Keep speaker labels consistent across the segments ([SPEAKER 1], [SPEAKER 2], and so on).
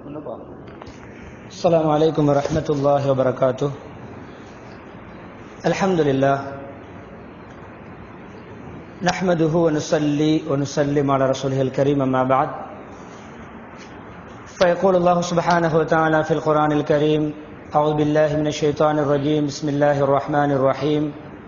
[SPEAKER 1] السلام عليكم ورحمة الله وبركاته الحمد لله نحمده ونصلي ونسلم على رسوله الكريم أما بعد فيقول الله سبحانه وتعالى في القرآن الكريم أعوذ بالله من الشيطان الرجيم بسم الله الرحمن الرحيم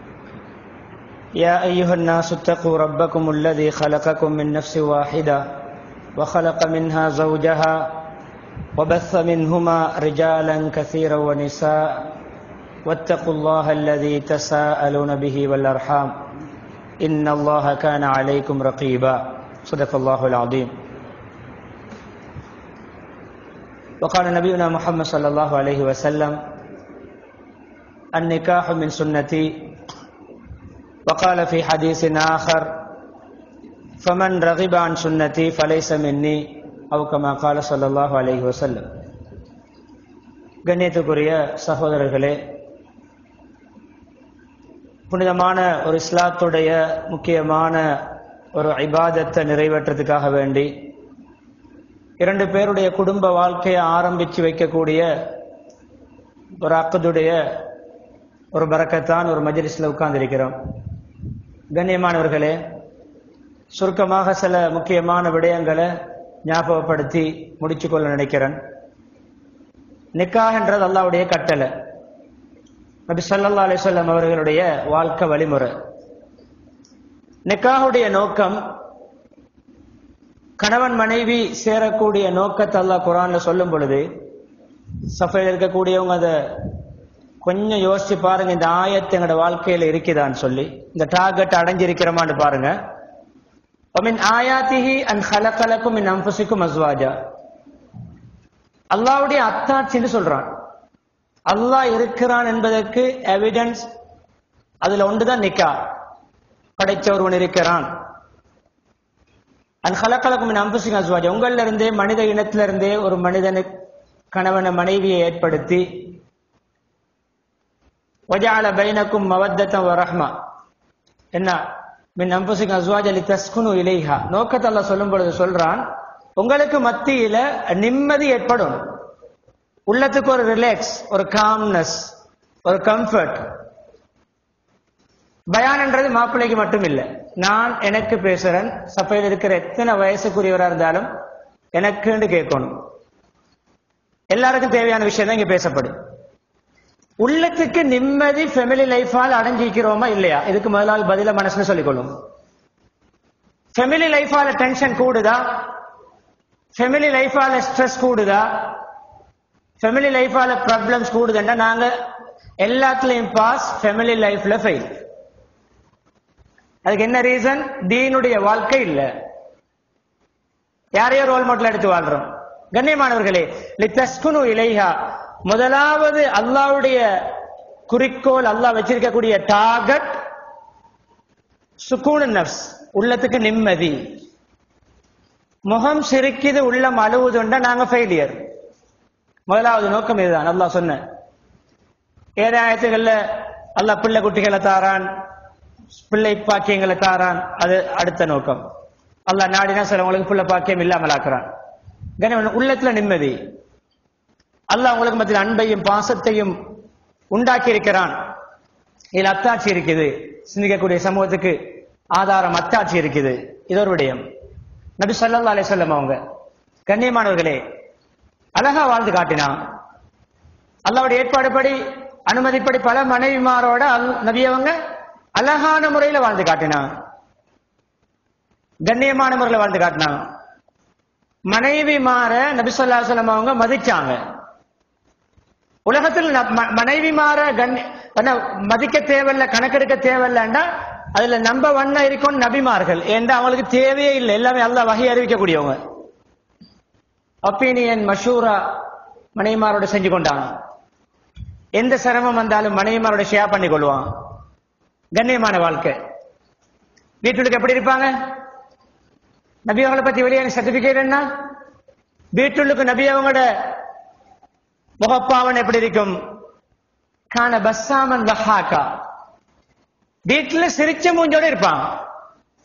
[SPEAKER 1] يا أيها الناس اتقوا ربكم الذي خلقكم من نفس واحدة وخلق منها زوجها وبث منهما رجالا كثيرا ونساء واتقوا الله الذي تساءلون به والأرحام إن الله كان عليكم رقيبا صدق الله العظيم وقال نبينا محمد صلى الله عليه وسلم النكاح من سنتي وقال في حديث آخر فمن رغب عن سنتي فليس مني أو كما قال صلى الله عليه وسلم கண்ணியத்துக்குரிய சகோதரர்களே புனிதமான ஒரு இஸ்லாத்துடைய முக்கியமான ஒரு இபாதத்தை நிறைவேற்றத்துக்காக வேண்டி இரண்டு பேருடைய குடும்ப வாழ்க்கையை ஆரம்பித்து வைக்கக்கூடிய ஒரு அக்கதுடைய ஒரு பறக்கத்தான் ஒரு மஜ்லிஸில் உட்கார்ந்திருக்கிறோம் கண்ணியமானவர்களே சுருக்கமாக சில முக்கியமான விடயங்களை ஞாபகப்படுத்தி முடிச்சுக்கொள்ள நினைக்கிறேன் நிக்காஹ்ன்றது அல்லாவுடைய கட்டளை நபி சல்லா அலிசல்லம் அவர்களுடைய வாழ்க்கை வழிமுறை நிக்காஹுடைய நோக்கம் கணவன் மனைவி சேரக்கூடிய நோக்கத்தை அல்லாஹ் குரான்ல சொல்லும் பொழுது சஃபையில் இருக்கக்கூடியவங்க அதை கொஞ்சம் யோசிச்சு பாருங்க இந்த ஆயத்து எங்களோட வாழ்க்கையில இருக்குதான்னு சொல்லி இந்த டார்கெட் அடைஞ்சிருக்கிறோமான்னு பாருங்க ومن آياته أن خلق لكم من أنفسكم أزواجا அல்லாவுடைய அத்தாட்சின்னு சொல்றான் அல்லாஹ் இருக்கிறான் என்பதற்கு எவிடன்ஸ் அதுல ஒன்றுதான் நிக்கா படைச்ச ஒருவன் இருக்கிறான் அன் ஹலக்கலக்கும் மின் அம்புசிங் அஸ்வாஜ் உங்கள்ல இருந்தே மனித இனத்திலிருந்தே ஒரு மனிதனு கணவனை மனைவியை ஏற்படுத்தி வஜால பைனக்கும் மவத்தத்தம் வரஹ்மா என்ன மின் அம்புசிங் அஸ்வாஜ் அலி தஸ்குனு இலைஹா நோக்கத்தை அல்லாஹ் சொல்லும் பொழுது சொல்றான் உங்களுக்கு மத்தியில நிம்மதி ஏற்படும் உள்ளத்துக்கு ஒரு ரிலாக்ஸ் ஒரு காம்னஸ் ஒரு கம்ஃபர்ட் பயான்ன்றது மாப்பிள்ளைக்கு மட்டும் இல்லை நான் எனக்கு பேசுறேன் சபையில் இருக்கிற எத்தனை வயசுக்குரியவரா இருந்தாலும் எனக்குன்னு கேட்கணும் எல்லாருக்கும் தேவையான விஷயம் தான் இங்க பேசப்படும் உள்ளத்துக்கு நிம்மதி ஃபெமிலி லைஃபால் அடைஞ்சிக்கிறோமா இல்லையா இதுக்கு முதலாவது பதில மனசுன்னு சொல்லிக்கொள்ளும் ஃபெமிலி லைஃபால டென்ஷன் கூடுதா ஃபெமிலி லைஃபால ஸ்ட்ரெஸ் கூடுதா ஃபெமிலி லைஃபால ப்ராப்ளம்ஸ் கூடுதுன்னா நாங்க எல்லாத்துலயும் பாஸ் ஃபெமிலி லைஃப்ல ஃபெயில் அதுக்கு என்ன ரீசன் தீனுடைய வாழ்க்கை இல்ல யாரையோ ரோல் மாடல் எடுத்து வாழ்றோம் கண்ணியமானவர்களே லித்தஸ்குனு இலைஹா முதலாவது அல்லாவுடைய குறிக்கோள் அல்லாஹ் வச்சிருக்கக்கூடிய டார்கெட் சுக்கூன் நப்ஸ் உள்ளத்துக்கு நிம்மதி முகம் சிரிக்குது உள்ளம் அழுவுதுண்டா நாங்க ஃபெயிலியர் முதலாவது நோக்கம் இதுதான் அல்லாஹ் சொன்ன ஏதாயத்துகள்ல அல்லாஹ் பிள்ளை குட்டிகளை தாரான் பிள்ளை பாக்கியங்களை தாரான் அது அடுத்த நோக்கம் அல்லாஹ் நாடினா சிலவங்களுக்கு பிள்ளை பாக்கியம் இல்லாமல் ஆக்குறான் கனிவன் உள்ளத்துல நிம்மதி அல்லாஹ் உங்களுக்கு மத்தியில் அன்பையும் பாசத்தையும் உண்டாக்கி இருக்கிறான் இதுல அத்தாட்சி இருக்குது சிந்திக்கக்கூடிய சமூகத்துக்கு ஆதாரம் அத்தாட்சி இருக்குது இது ஒரு விடயம் நபி சொல்லா அலே சொல்லம் அவங்க கண்ணியமானவர்களே அழகா வாழ்ந்து காட்டினான் அல்லாவுடைய ஏற்பாடுபடி அனுமதிப்படி பல மனைவிமாரோட நபி அவங்க அழகான முறையில வாழ்ந்து காட்டினான் கண்ணியமான முறையில் வாழ்ந்து காட்டினான் மனைவி மாற நபி சொல்லா சொல்லம் அவங்க மதிச்சாங்க உலகத்தில் மனைவி மாற கண்ணி மதிக்க தேவையில்ல கணக்கெடுக்க தேவையில்லன்னா அதுல நம்ப வண்ண இருக்கும் நபிமார்கள் ஏன்னா அவங்களுக்கு தேவையே இல்லை எல்லாமே அல்ல வகை அறிவிக்கக்கூடியவங்க ஒப்பீனியன் மஷூரா மனைவிமாரோட செஞ்சு கொண்டாங்க எந்த சிரமம் வந்தாலும் மனைவிமாரோட ஷேர் பண்ணி கொள்வான் கண்ணியமான வாழ்க்கை வீட்டுக்கு எப்படி இருப்பாங்க நபி அவங்களை பத்தி வெளியான சர்டிபிகேட் என்ன வீட்டுள்ளுக்கு நபி அவங்களோட முகப்பாவன் எப்படி இருக்கும் கான பஸ்ஸாமன் வஹாக்கா வீட்டுல சிரிச்ச மூஞ்சோட இருப்பான்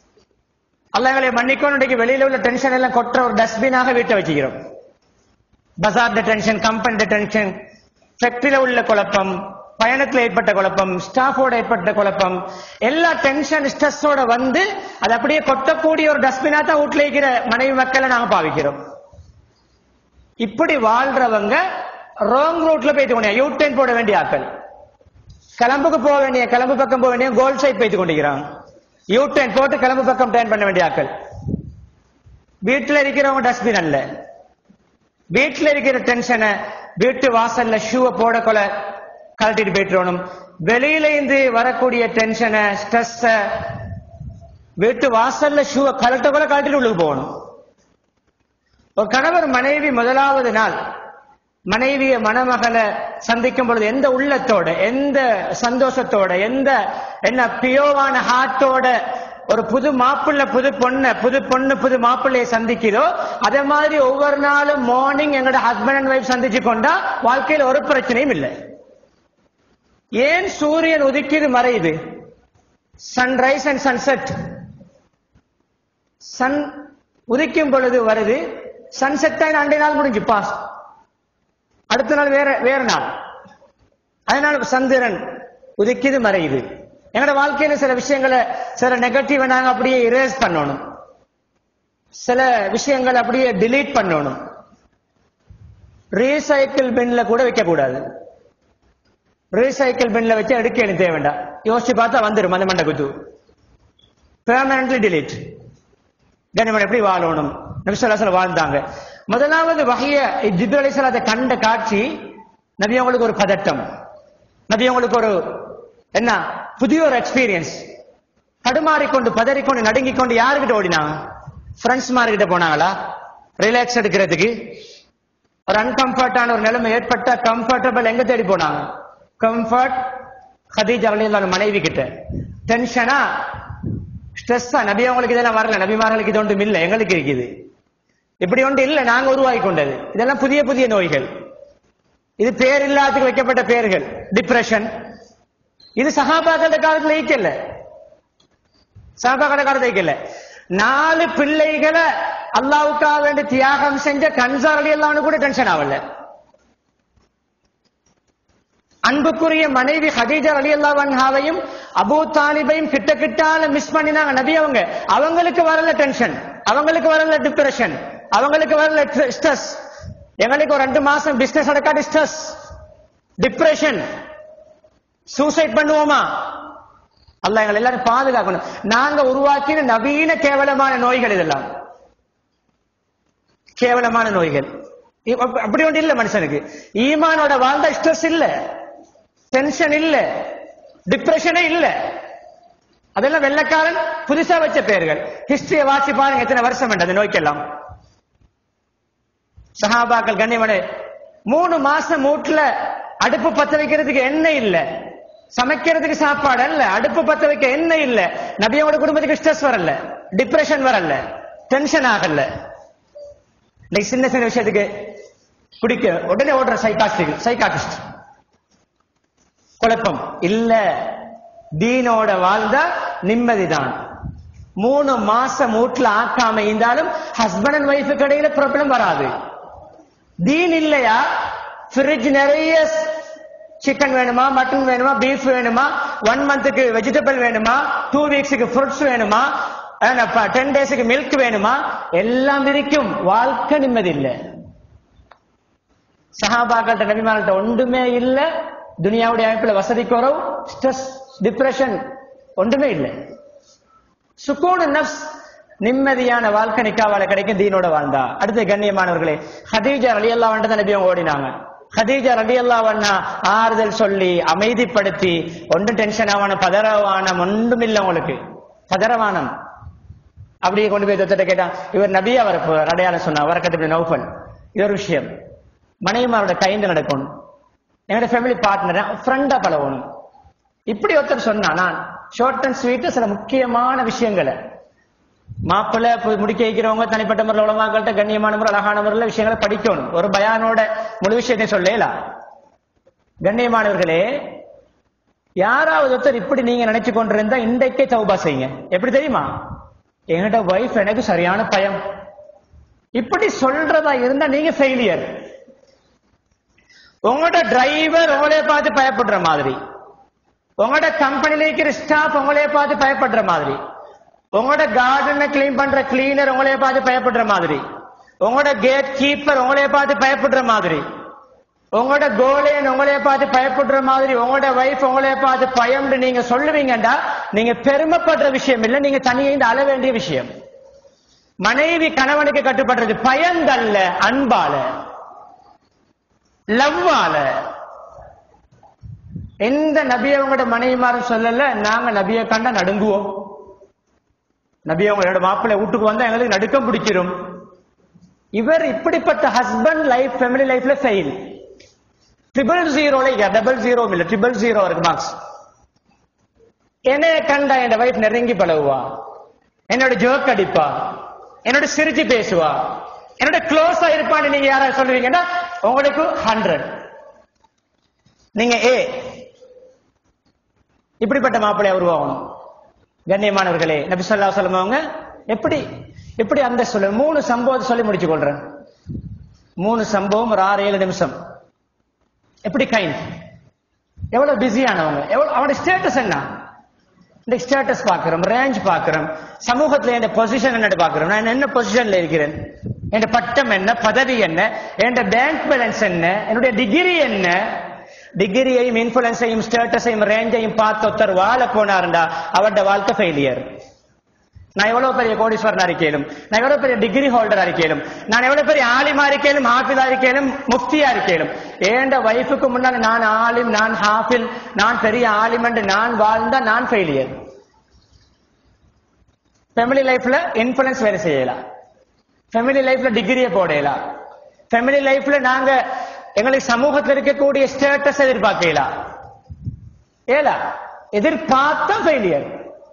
[SPEAKER 1] அல்ல எங்களை மன்னிக்கணும் இன்றைக்கு வெளியில உள்ள டென்ஷன் எல்லாம் கொட்டுற ஒரு டஸ்ட்பினாக வீட்டை வச்சுக்கிறோம் பஜார் டென்ஷன் கம்பெனி டென்ஷன் ஃபேக்டரியில உள்ள குழப்பம் பயணத்துல ஏற்பட்ட குழப்பம் ஸ்டாஃபோட ஏற்பட்ட குழப்பம் எல்லா டென்ஷன் ஸ்ட்ரெஸ்ஸோட வந்து அது அப்படியே கொட்டக்கூடிய ஒரு டஸ்ட்பினா தான் வீட்டுல இருக்கிற மனைவி மக்களை நாங்க பாவிக்கிறோம் இப்படி வாழ்றவங்க ராங் ரூட்ல போயிட்டு கொண்டே யூ டென் போட வேண்டிய ஆட்கள் கிளம்புக்கு போக வேண்டிய கிளம்பு பக்கம் போக வேண்டிய கோல் சைட் போயிட்டு கொண்டிருக்கிறாங்க யூ டென் போட்டு கிளம்பு பக்கம் டேர்ன் பண்ண வேண்டிய ஆட்கள் வீட்டுல இருக்கிறவங்க டஸ்ட்பின் அல்ல வீட்டுல இருக்கிற டென்ஷனை வீட்டு வாசல்ல ஷூவை போட கொல கழட்டிட்டு போயிட்டுறணும் வெளியில இருந்து வரக்கூடிய டென்ஷனை ஸ்ட்ரெஸ் வீட்டு வாசல்ல ஷூவை கழட்ட கொல கழட்டிட்டு உள்ளுக்கு போகணும் ஒரு கணவர் மனைவி முதலாவது நாள் மனைவிய மணமகளை சந்திக்கும் பொழுது எந்த உள்ளத்தோட எந்த சந்தோஷத்தோட எந்த என்ன பியோவான ஹார்ட்டோட ஒரு புது மாப்பிள்ளை புது பொண்ணு புது பொண்ணு புது மாப்பிள்ளையை சந்திக்கிறோ அதே மாதிரி ஒவ்வொரு நாளும் மார்னிங் எங்களோட ஹஸ்பண்ட் அண்ட் ஒய்ஃப் சந்திச்சு கொண்டா வாழ்க்கையில ஒரு பிரச்சனையும் இல்லை ஏன் சூரியன் உதிக்குது மறையுது சன்ரைஸ் அண்ட் சன்செட் சன் உதிக்கும் பொழுது வருது சன்செட் ஆயின அண்டை நாள் முடிஞ்சு பாஸ் அடுத்த நாள் வேற வேற நாள் அதனால சந்திரன் உதிக்குது மறையுது எங்களோட வாழ்க்கையில சில விஷயங்களை சில நெகட்டிவ் நாங்க அப்படியே இரேஸ் பண்ணணும் சில விஷயங்களை அப்படியே delete பண்ணணும் ரீசைக்கிள் பின்ல கூட வைக்க கூடாது ரீசைக்கிள் பின்ல வச்சு எடுக்க எனக்கு தேவை வேண்டாம் யோசிச்சு பார்த்தா வந்துடும் அந்த மண்டை குத்து பெர்மனன்ட்லி delete கனிமன் எப்படி வாழணும் நபிசல்லாசல வாழ்ந்தாங்க முதலாவது வகைய ஜிப்ரல் அலிசலாத்தை கண்ட காட்சி நபி அவங்களுக்கு ஒரு பதட்டம் நபி அவங்களுக்கு ஒரு என்ன புதிய ஒரு எக்ஸ்பீரியன்ஸ் தடுமாறிக்கொண்டு பதறிக்கொண்டு நடுங்கிக் கொண்டு யாருக்கிட்ட ஓடினாங்க ஃப்ரெண்ட்ஸ் மார்கிட்ட போனாங்களா ரிலாக்ஸ் எடுக்கிறதுக்கு ஒரு அன்கம்ஃபர்டான ஒரு நிலைமை ஏற்பட்ட கம்ஃபர்டபிள் எங்க தேடி போனாங்க கம்ஃபர்ட் ஹதீஜா அலியல்லாஹு மனைவி கிட்ட டென்ஷனா ஸ்ட்ரெஸ்ஸா நபி அவங்களுக்கு இதெல்லாம் வரல நபிமார்களுக்கு இது ஒன்றும் இல்லை எங்களுக்கு இருக்குது இப்படி ஒன்று இல்லை நாங்க உருவாக்கி கொண்டது இதெல்லாம் புதிய புதிய நோய்கள் இது பேர் இல்லாததுக்கு வைக்கப்பட்ட பேர்கள் டிப்ரெஷன் இது சகாபாக்கள காலத்துல ஈக்கல சகாபாக்கள காலத்துல ஈக்கல நாலு பிள்ளைகளை அல்லாவுக்காக வேண்டி தியாகம் செஞ்ச கன்சார் அலி அல்லான்னு கூட டென்ஷன் ஆகல அன்புக்குரிய மனைவி ஹதீஜா அலி அல்லாவையும் அபூ தாலிபையும் கிட்ட கிட்டால மிஸ் பண்ணினாங்க நபி அவங்க அவங்களுக்கு வரல டென்ஷன் அவங்களுக்கு வரல டிப்ரெஷன் அவங்களுக்கு வரல ஸ்ட்ரெஸ் எங்களுக்கு ஒரு ரெண்டு மாசம் பிசினஸ் நடக்காது ஸ்ட்ரெஸ் டிப்ரெஷன் சூசைட் பண்ணுவோமா அல்லாஹ் எங்களை எல்லாரும் பாதுகாக்கணும் நாங்க உருவாக்கின நவீன கேவலமான நோய்கள் இதெல்லாம் கேவலமான நோய்கள் இ- அப்ப- அப்படி ஒன்று இல்ல மனுஷனுக்கு ஈமானோட வாழ்ந்த ஸ்ட்ரெஸ் இல்ல டென்ஷன் இல்ல டிப்ரெஷனே இல்ல அதெல்லாம் வெள்ளக்காரன் புதுசா வச்ச பேர்கள் ஹிஸ்டரியை வாசி பாருங்க எத்தனை வருஷம் வேண்டாம் அந்த நோய்க்கெல்லாம் சஹாபாக்கள் கண்ணியமனே மூணு மாசம் மூட்டுல அடுப்பு பத்த வைக்கிறதுக்கு எண்ணெய் இல்ல சமைக்கிறதுக்கு சாப்பாடு அல்ல அடுப்பு பத்த வைக்க எண்ணெய் இல்ல நபியோட குடும்பத்துக்கு ஸ்ட்ரெஸ் வரல டிப்ரெஷன் வரல டென்ஷன் ஆகல இன்னைக்கு சின்ன சின்ன விஷயத்துக்கு குடிக்க உடனே ஓடுற சைக்காஸ்டிக் சைக்காட்டிஸ்ட் குழப்பம் இல்ல தீனோட வாழ்ந்தா நிம்மதிதான் மூணு மாசம் வீட்டுல ஆக்காம இருந்தாலும் ஹஸ்பண்ட் அண்ட் ஒய்ஃபுக்கு இடையில ப்ராப்ளம் வராது தீன் இல்லையா ஃப்ரிட்ஜ் நிறைய சிக்கன் வேணுமா மட்டன் வேணுமா பீஃப் வேணுமா ஒன் மந்த்துக்கு வெஜிடபிள் வேணுமா டூ வீக்ஸுக்கு ஃப்ரூட்ஸ் வேணுமா டென் டேஸுக்கு மில்க் வேணுமா எல்லாம் இருக்கும் வாழ்க்கை நிம்மதி இல்லை சஹாபாக்கள்கிட்ட நபிமார்கள்ட்ட ஒன்றுமே இல்ல துனியாவுடைய அமைப்புல வசதி குறவு ஸ்ட்ரெஸ் டிப்ரெஷன் ஒன்றுமே இல்லை சுக்கூன் நப்ஸ் நிம்மதியான வாழ்க்கை நிக்காவால கிடைக்கும் தீனோட வாழ்ந்தா அடுத்து கண்ணியமானவர்களே ஹதீஜா அலி அல்லா தான் நபி அவங்க ஓடினாங்க ஹதீஜா அலி அல்லா ஆறுதல் சொல்லி அமைதிப்படுத்தி ஒன்றும் டென்ஷன் ஆவான பதறவானம் ஒன்றும் இல்லை உங்களுக்கு பதறவானம் அப்படியே கொண்டு போய் தொத்திட்ட கேட்டான் இவர் நபியா வர போறார் அடையாளம் சொன்னா வரக்கத்து நௌஃபல் இது ஒரு விஷயம் மனைவிமாரோட கைந்து நடக்கணும் என்னோட ஃபேமிலி பார்ட்னர் ஃப்ரெண்டா பழகணும் இப்படி ஒருத்தர் சொன்னா நான் ஷார்ட் அண்ட் ஸ்வீட் சில முக்கியமான விஷயங்களை மாப்பிள்ளை பு- முடிக்க வைக்கிறவங்க தனிப்பட்ட முறையில் உலமாக்கள்கிட்ட கண்ணியமான முறை அழகான முறையில் விஷயங்களை படிக்கணும் ஒரு பயானோட முழு விஷயத்தையும் சொல்லலாம் கண்ணியமானவர்களே யாராவது ஒருத்தர் இப்படி நீங்க நினைச்சு கொண்டிருந்தா இன்றைக்கே தௌபா செய்யுங்க எப்படி தெரியுமா என்கிட்ட ஒய்ஃப் எனக்கு சரியான பயம் இப்படி சொல்றதா இருந்தா நீங்க ஃபெயிலியர் உங்களோட டிரைவர் உங்களே பார்த்து பயப்படுற மாதிரி உங்களோட கம்பெனில இருக்கிற ஸ்டாஃப் உங்களே பார்த்து பயப்படுற மாதிரி உங்களோட கார்டனை கிளீன் பண்ற கிளீனர் உங்களே பார்த்து பயப்படுற மாதிரி உங்களோட கேட் கீப்பர் உங்களே பார்த்து பயப்படுற மாதிரி உங்களோட கோலேன் உங்களே பார்த்து பயப்படுற மாதிரி உங்களோட வைஃப் உங்களே பார்த்து பயம்னு நீங்க சொல்லுவீங்கடா நீங்க பெருமைப்படுற விஷயம் இல்ல நீங்க தனியே இந்த அழ வேண்டிய விஷயம் மனைவி கணவனுக்கு கட்டுப்படுறது பயந்தல்ல அன்பால லவ்வால எந்த நபி அவங்களோட மனைவிமாரும் சொல்லல நாங்க நபியை கண்டா நடுங்குவோம் நபி அவங்களோட மாப்பிள்ளை வீட்டுக்கு வந்தா எங்களுக்கு நடுக்கம் பிடிச்சிரும் இவர் இப்படிப்பட்ட ஹஸ்பண்ட் லைஃப் ஃபேமிலி லைஃப்ல ஃபெயில் ட்ரிபிள் ஜீரோல டபுள் ஜீரோ இல்ல ட்ரிபிள் ஜீரோ இருக்கு மார்க்ஸ் என்னைய கண்டா என் வைஃப் நெருங்கி பழகுவா என்னோட ஜோக் அடிப்பா என்னோட சிரிச்சு பேசுவா என்னோட க்ளோஸா இருப்பான்னு நீங்க யாராவது சொல்லுவீங்கன்னா உங்களுக்கு ஹண்ட்ரட் நீங்க ஏ இப்படிப்பட்ட மாப்பிள்ளையா உருவாகணும் கண்ணியமானவர்களே நபி சொல்லா சொல்லுவாங்க எப்படி எப்படி அந்த சொல்ல மூணு சம்பவத்தை சொல்லி முடிச்சு கொள்றேன் மூணு சம்பவம் ஒரு ஆறு ஏழு நிமிஷம் எப்படி கைண்ட் எவ்வளவு பிஸியானவங்க எவ்வளவு அவனோட ஸ்டேட்டஸ் என்ன இந்த ஸ்டேட்டஸ் பார்க்கிறோம் ரேஞ்ச் பார்க்கிறோம் சமூகத்துல என் பொசிஷன் என்ன பார்க்கிறோம் நான் என்ன பொசிஷன்ல இருக்கிறேன் என் பட்டம் என்ன பதவி என்ன என் பேங்க் பேலன்ஸ் என்ன என்னுடைய டிகிரி என்ன டிகிரியையும் இன்ஃபுளுன்ஸையும் ஸ்டேட்டஸையும் ரேஞ்சையும் பார்த்து ஒருத்தர் வாழ போனாருண்டா அவருடைய வாழ்க்கை ஃபெயிலியர் நான் எவ்வளவு பெரிய கோடீஸ்வரன் அறிக்கையிலும் நான் எவ்வளவு பெரிய டிகிரி ஹோல்டர் அறிக்கையிலும் நான் எவ்வளவு பெரிய ஆலிமா அறிக்கையிலும் ஹாஃபிதா அறிக்கையிலும் முஃப்தியா அறிக்கையிலும் ஏண்ட வைஃபுக்கு முன்னாடி நான் ஆலிம் நான் ஹாஃபில் நான் பெரிய ஆலிம் என்று நான் வாழ்ந்தா நான் ஃபெயிலியர் ஃபேமிலி லைஃப்ல இன்ஃபுளுன்ஸ் வேலை செய்யலாம் ஃபேமிலி லைஃப்ல டிகிரியை போடலாம் ஃபேமிலி லைஃப்ல நாங்க எங்களுக்கு சமூகத்தில் இருக்கக்கூடிய ஸ்டேட்டஸ் எதிர்பார்க்கலாம் ஏலா எதிர்பார்த்தா ஃபெயிலியர்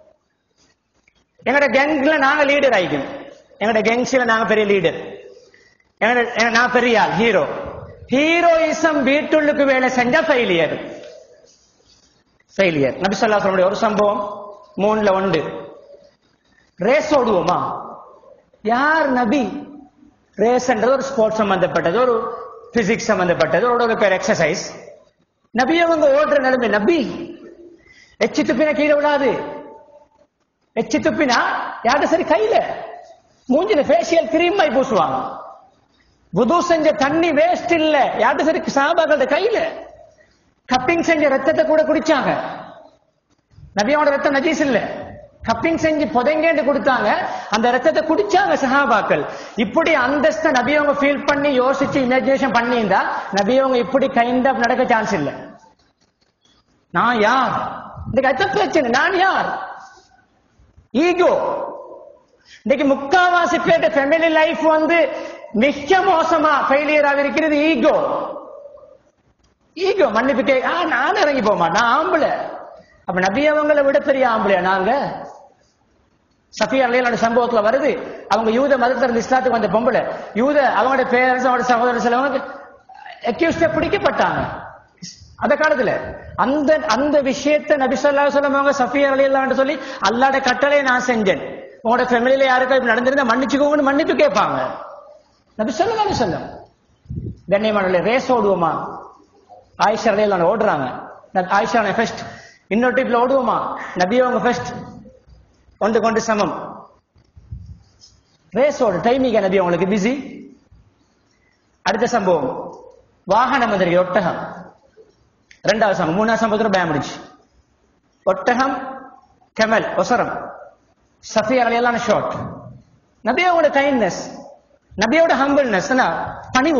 [SPEAKER 1] எங்கட கேங்ல நாங்க லீடர் ஆயிக்கணும் எங்கட கேங்ஸ்ல நாங்க பெரிய லீடர் எங்கட நான் பெரிய ஆள் ஹீரோ ஹீரோயிசம் வீட்டுள்ளுக்கு வேலை செஞ்சா ஃபெயிலியர் ஃபெயிலியர் நபி சொல்லா சொல்லுடைய ஒரு சம்பவம் மூணுல உண்டு ரேஸ் ஓடுவோமா யார் நபி ரேஸ்ன்றது ஒரு ஸ்போர்ட்ஸ் சம்பந்தப்பட்டது ஒரு பிசிக்ஸ் சம்பந்தப்பட்டது ஒரு ஒரு பேர் எக்ஸசைஸ் நபி அவங்க ஓடுற நிலைமை நபி எச்சு துப்பின கீழே விடாது எச்சு துப்பினா யார்கிட்ட சரி கையில மூஞ்சில ஃபேஷியல் கிரீம் மை பூசுவாங்க புது செஞ்ச தண்ணி வேஸ்ட் இல்ல யார்கிட்ட சரி சாபாக்களோட கையில கப்பிங் செஞ்ச ரத்தத்தை கூட குடிச்சாங்க நபியோட ரத்தம் நஜீஸ் இல்ல கப்பிங் செஞ்சு புதைங்கன்னு கொடுத்தாங்க அந்த ரத்தத்தை குடிச்சாங்க சஹாபாக்கள் இப்படி அந்தஸ்த நபியவங்க ஃபீல் பண்ணி யோசிச்சு இமேஜினேஷன் பண்ணியிருந்தா நபியவங்க இப்படி கைண்ட் ஆஃப் நடக்க சான்ஸ் இல்ல நான் யார் இந்த அத்த பிரச்சனை நான் யார் ஈகோ இன்னைக்கு முக்காவாசி பேர்ட்ட ஃபேமிலி லைஃப் வந்து மிக மோசமா ஃபெயிலியர் இருக்கிறது ஈகோ ஈகோ மன்னிப்பு கே ஆ நான் இறங்கி போக மாட்டேன் நான் ஆம்பளை அப்ப நபி அவங்கள விட பெரிய ஆம்பளையா நாங்க சஃபியா அலையிலோட சம்பவத்துல வருது அவங்க யூத மதத்துல இருந்து இஸ்லாத்துக்கு வந்த பொம்பளை யூத அவங்களோட பேரண்ட்ஸ் அவங்களோட சகோதரர் சிலவங்க அக்யூஸ்ட பிடிக்கப்பட்டாங்க அந்த காலத்துல அந்த அந்த விஷயத்தை நபி சொல்லா சொல்லுவாங்க சஃபியா அலையிலான்னு சொல்லி அல்லாட கட்டளை நான் செஞ்சேன் உங்களோட ஃபேமிலியில யாருக்கும் இப்படி நடந்திருந்தா மன்னிச்சுக்கோங்கன்னு மன்னிப்பு கேட்பாங்க நபி சொல்லலாம் சொல்லும் கண்ணியமான ரேஸ் ஓடுவோமா ஆயிஷா அலையிலான ஓடுறாங்க ஆயிஷா ஃபர்ஸ்ட் இன்னொரு டைப்ல ஓடுவோமா நபி அவங்க ஃபர்ஸ்ட் ஒன்று கொண்டு சமம் ரேஸோட டைமிங் நபி அவங்களுக்கு பிஸி அடுத்த சம்பவம் வாகனம் வந்திருக்கு ஒட்டகம் ரெண்டாவது சம்பவம் மூணாவது சம்பவத்துல பயம் முடிச்சு ஒட்டகம் கெமல் ஒசரம் சஃபியா அலையெல்லாம் ஷார்ட் நபியோட கைண்ட்னஸ் நபியோட ஹம்பிள்னஸ் பணிவு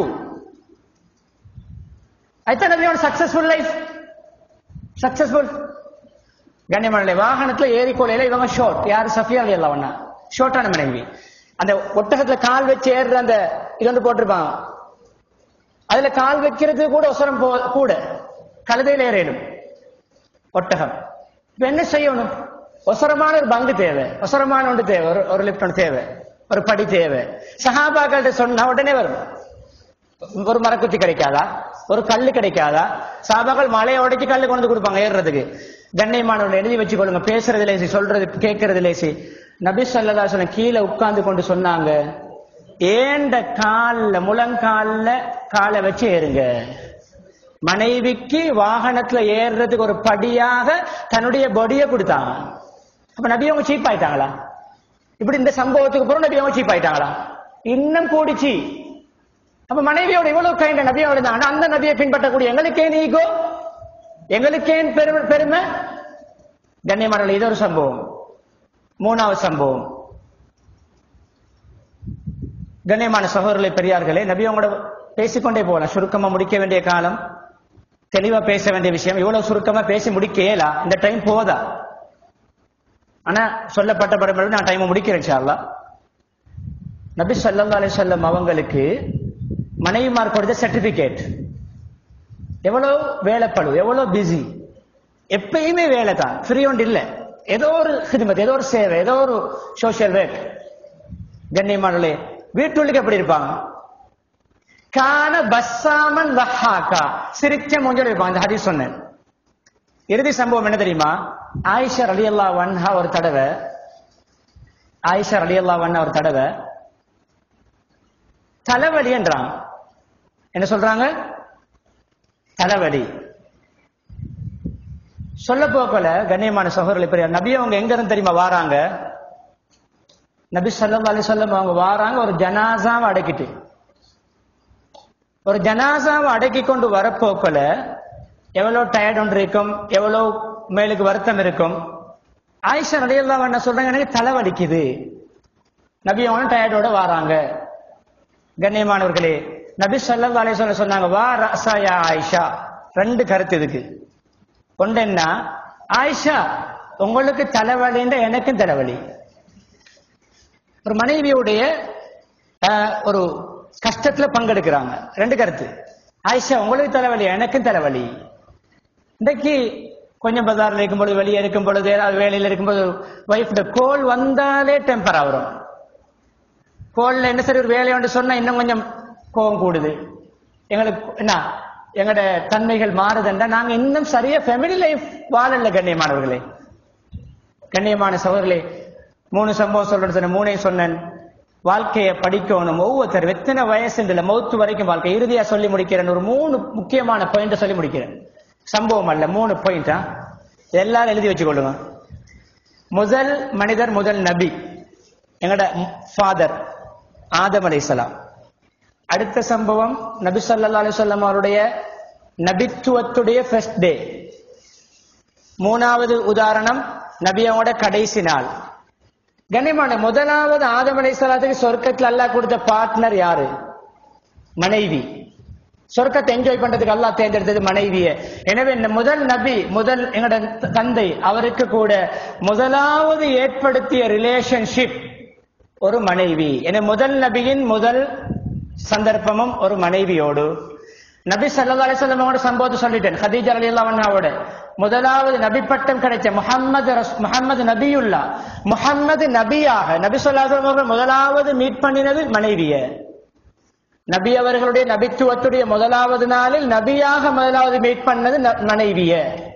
[SPEAKER 1] ஐத்த நபியோட சக்சஸ்ஃபுல் லைஃப் சக்சஸ்ஃபுல் கண்ணியமான வாகனத்துல ஏறிக்கொள்ளையில இவங்க ஷோர்ட் யாரு சஃபியா இல்ல ஒன்னா ஷோர்ட்டான மனைவி அந்த ஒட்டகத்துல கால் வச்சு ஏறுற அந்த இது வந்து போட்டிருப்பாங்க அதுல கால் வைக்கிறது கூட ஒசரம் போ கூட கழுதையில ஏறிடும் ஒட்டகம் இப்ப என்ன செய்யணும் ஒசரமான ஒரு பங்கு தேவை ஒசரமான ஒன்று தேவை ஒரு ஒரு லிப்ட் ஒன்று தேவை ஒரு படி தேவை சஹாபாக்கள்கிட்ட சொன்னா உடனே வரும் ஒரு மரக்குத்தி கிடைக்காதா ஒரு கல்லு கிடைக்காதா சாபாக்கள் மலையை உடைச்சு கல்லு கொண்டு கொடுப்பாங்க ஏறுறதுக்கு கண்ணியமானவர்கள் எழுதி வச்சுக்கொள்ளுங்க பேசுறது லேசி சொல்றது கேட்கறது லேசி நபி சொல்லதா சொன்ன கீழே உட்கார்ந்து கொண்டு சொன்னாங்க ஏண்ட கால்ல முழங்கால்ல காலை வச்சு ஏறுங்க மனைவிக்கு வாகனத்துல ஏறுறதுக்கு ஒரு படியாக தன்னுடைய பொடியை கொடுத்தாங்க அப்ப நபி அவங்க சீப் ஆயிட்டாங்களா இப்படி இந்த சம்பவத்துக்கு பிறகு நபி அவங்க சீப் ஆயிட்டாங்களா இன்னும் கூடிச்சு அப்ப மனைவியோட இவ்வளவு கைண்ட நபியோட இருந்தாங்க அந்த நபியை பின்பற்றக்கூடிய எங்களுக்கே நீகோ எங்களுக்கே பெருமை பெருமை கண்ணியமான இது ஒரு சம்பவம் மூணாவது சம்பவம் கண்ணியமான சகோதரர்களை பெரியார்களே நபியோட பேசிக்கொண்டே போகலாம் சுருக்கமா முடிக்க வேண்டிய காலம் தெளிவா பேச வேண்டிய விஷயம் இவ்வளவு சுருக்கமா பேசி முடிக்கலா இந்த டைம் போதா ஆனா சொல்லப்பட்ட பரம்பரை நான் டைம் முடிக்கிறேன் இன்ஷா அல்லாஹ் நபி ஸல்லல்லாஹு அலைஹி வஸல்லம் அவங்களுக்கு மனைவிமார் கொடுத்த சர்டிபிகேட் எவ்வளவு வேலைப்படு எவ்வளவு பிஸி எப்பயுமே வேலை தான் ஃப்ரீ ஒன்று இல்ல ஏதோ ஒரு ஹிதமத் ஏதோ ஒரு சேவை ஏதோ ஒரு சோஷியல் ஒர்க் கண்ணியமானே வீட்டுள்ளுக்கு எப்படி இருப்பாங்க கான பஸ்ஸாமன் வஹாக்கா சிரிச்ச மூஞ்சோட இருப்பாங்க இந்த ஹதீஸ் சொன்னேன் இறுதி சம்பவம் என்ன தெரியுமா ஆயிஷா ரலியல்லா வன்ஹா ஒரு தடவை ஆயிஷா ரலியல்லா வன்ஹா ஒரு தடவை தலைவலி என்றாங்க என்ன சொல்றாங்க தலைவலி சொல்ல போக்கல கண்ணியமான சகோதரர்கள் பெரிய நபி அவங்க எங்க இருந்து தெரியுமா வாராங்க நபி ஸல்லல்லாஹு அலைஹி வஸல்லம் அவங்க வாராங்க ஒரு ஜனாசாவை அடக்கிட்டு ஒரு ஜனாசாவை அடக்கி கொண்டு வரப்போக்கல எவ்வளவு டயர்ட் ஒன்று இருக்கும் எவ்வளவு மேலுக்கு வருத்தம் இருக்கும் ஆயிஷா ரலியல்லாஹு என்ன சொல்றாங்க எனக்கு தலைவலிக்குது நபி அவங்க டயர்டோட வாராங்க கண்ணியமானவர்களே நபி ஸல்லல்லாஹு அலைஹி வஸல்லம் சொன்னாங்க வா ரஸாயா ஆயிஷா ரெண்டு கருத்து இதுக்கு ஒன்று என்ன ஆயிஷா உங்களுக்கு தலைவலின்ற எனக்கும் தலைவலி ஒரு மனைவியுடைய அஹ், ஒரு கஷ்டத்துல பங்கெடுக்கிறாங்க ரெண்டு கருத்து ஆயிஷா உங்களுக்கு தலைவலி எனக்கும் தலைவலி இன்றைக்கு கொஞ்சம் பஜார்ல இருக்கும் பொழுது வெளியே இருக்கும் பொழுது ஏதாவது வேலையில இருக்கும்போது ஒய்ஃப்ட கோல் வந்தாலே டெம்பர் ஆகுறோம் கோல்ல என்ன சரி ஒரு வேலை ஒன்று சொன்னா இன்னும் கொஞ்சம் கோபம் கூடுது எங்களுக்கு என்ன எங்களோட தன்மைகள் மாறுதுன்றா நாங்க இன்னும் சரியா ஃபேமிலி லைஃப் வாழல கண்ணியமானவர்களே கண்ணியமான சகோதரர்களே மூணு சம்பவம் சொல்றேன் சொன்னேன் மூணையும் சொன்னேன் வாழ்க்கையை படிக்கணும் ஒவ்வொருத்தர் எத்தனை வயசு இல்ல மௌத்து வரைக்கும் வாழ்க்கை இறுதியா சொல்லி முடிக்கிறேன் ஒரு மூணு முக்கியமான பாயிண்ட் சொல்லி முடிக்கிறேன் சம்பவம் அல்ல மூணு பாயிண்டா எல்லாரும் எழுதி வச்சுக்கொள்ளுங்க முதல் மனிதர் முதல் நபி எங்கட ஃபாதர் ஆதம் அலைஹிஸ்ஸலாம் அடுத்த சம்பவம் நபி ஸல்லல்லாஹு அலைஹி வஸல்லம் அவருடைய நபித்துவத்துடைய ஃபர்ஸ்ட் டே மூணாவது உதாரணம் நபியோட கடைசி நாள் கண்ணியமான முதலாவது ஆதம் அலைஹிஸ்ஸலாத்துக்கு சொர்க்கத்துல அல்லாஹ் கொடுத்த பார்ட்னர் யாரு மனைவி சொர்க்கத்தை என்ஜாய் பண்றதுக்கு அல்லாஹ் தேர்ந்தெடுத்தது மனைவிய எனவே இந்த முதல் நபி முதல் எங்களோட தந்தை அவருக்கு கூட முதலாவது ஏற்படுத்திய ரிலேஷன்ஷிப் ஒரு மனைவி என முதல் நபியின் முதல் சந்தர்ப்பமும் ஒரு மனைவியோடு நபி ஸல்லல்லாஹு அலைஹி வஸல்லமோட சம்பவத்தை சொல்லிட்டேன் ஹதீஜா ரலியல்லாஹு அன்ஹாவோட முதலாவது நபி பட்டம் கிடைச்ச முஹம்மது ரஸ்- முஹம்மது நபியுல்லா முஹம்மது நபியாக நபி ஸல்லல்லாஹு அலைஹி வஸல்லம் அவர்கள் முதலாவது மீட் பண்ணினது மனைவிய நபி அவர்களுடைய நபித்துவத்துடைய முதலாவது நாளில் நபியாக முதலாவது மீட் பண்ணது ந- மனைவிய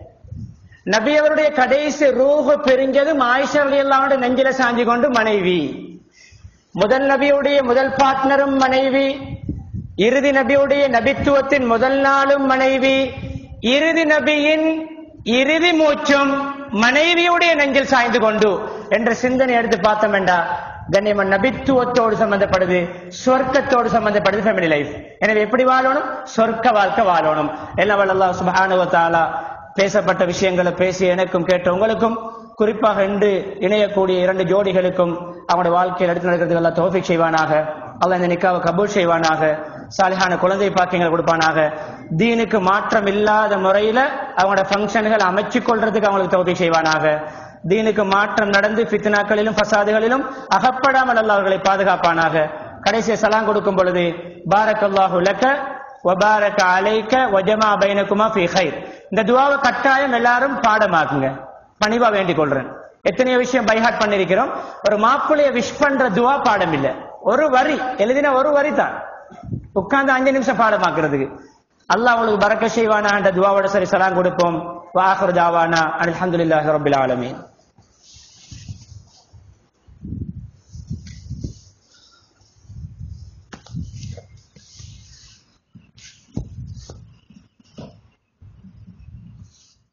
[SPEAKER 1] நபி அவருடைய கடைசி ரூஹு பிரிஞ்சதும் ஆயிஷா ரலியல்லாஹு அன்ஹா நெஞ்சில சாஞ்சி கொண்டு மனைவி முதல் நபியுடைய முதல் பார்ட்னரும் மனைவி இறுதி நபியுடைய நபித்துவத்தின் முதல் நாளும் மனைவி இறுதி நபியின் இறுதி மூச்சும் மனைவியுடைய நெஞ்சில் சாய்ந்து கொண்டு என்ற சிந்தனை எடுத்து பார்த்தோம் என்றா கண்ணியமன் நபித்துவத்தோடு சம்பந்தப்படுது சொர்க்கத்தோடு சம்பந்தப்படுது ஃபேமிலி லைஃப் எனவே எப்படி வாழணும் சொர்க்க வாழ்க்கை வாழணும் எல்லாம் வல்ல சுபஹானுவ தஆலா பேசப்பட்ட விஷயங்களை பேசி எனக்கும் கேட்ட உங்களுக்கும் குறிப்பாக இன்று இணையக்கூடிய இரண்டு ஜோடிகளுக்கும் அவங்களுடைய வாழ்க்கையில் எடுத்து நடக்கிறதுக்கு எல்லாம் தோஃபிக் செய்வானாக அல்லாஹ் இந்த நிக்காவை கபூல் செய்வானாக சாலிஹான குழந்தை பாக்கியங்களை கொடுப்பானாக தீனுக்கு மாற்றம் இல்லாத முறையில அவங்களோட ஃபங்க்ஷன்கள் அமைச்சு கொள்றதுக்கு அவங்களுக்கு தோஃபிக் செய்வானாக தீனுக்கு மாற்றம் நடந்து ஃபித்னாக்களிலும் ஃபசாதுகளிலும் அகப்படாமல் அல்லாஹ் அவர்களை பாதுகாப்பானாக கடைசிய சலாம் கொடுக்கும் பொழுது பாரக்கல்லாஹு லக்க வபாரக அலைக்க வஜமா பைனகுமா ஃபி ஹைர் இந்த துவாவை கட்டாயம் எல்லாரும் பாடமாக்குங்க பணிவா வேண்டிக் கொள்றேன் எத்தனையோ விஷயம் பைஹாட் பண்ணிருக்கிறோம் ஒரு மாப்பிள்ளைய விஷ் பண்ற துவா பாடம் இல்ல ஒரு வரி எழுதின ஒரு வரி தான் உட்கார்ந்து அஞ்சு நிமிஷம் பாடமாக்குறதுக்கு அல்லாஹ் உங்களுக்கு பறக்க செய்வானா என்ற துவாவோட சரி சலாம் கொடுப்போம் வாஹர் தாவானா அல்ஹம்துலில்லாஹி ரப்பில் ஆலமீன்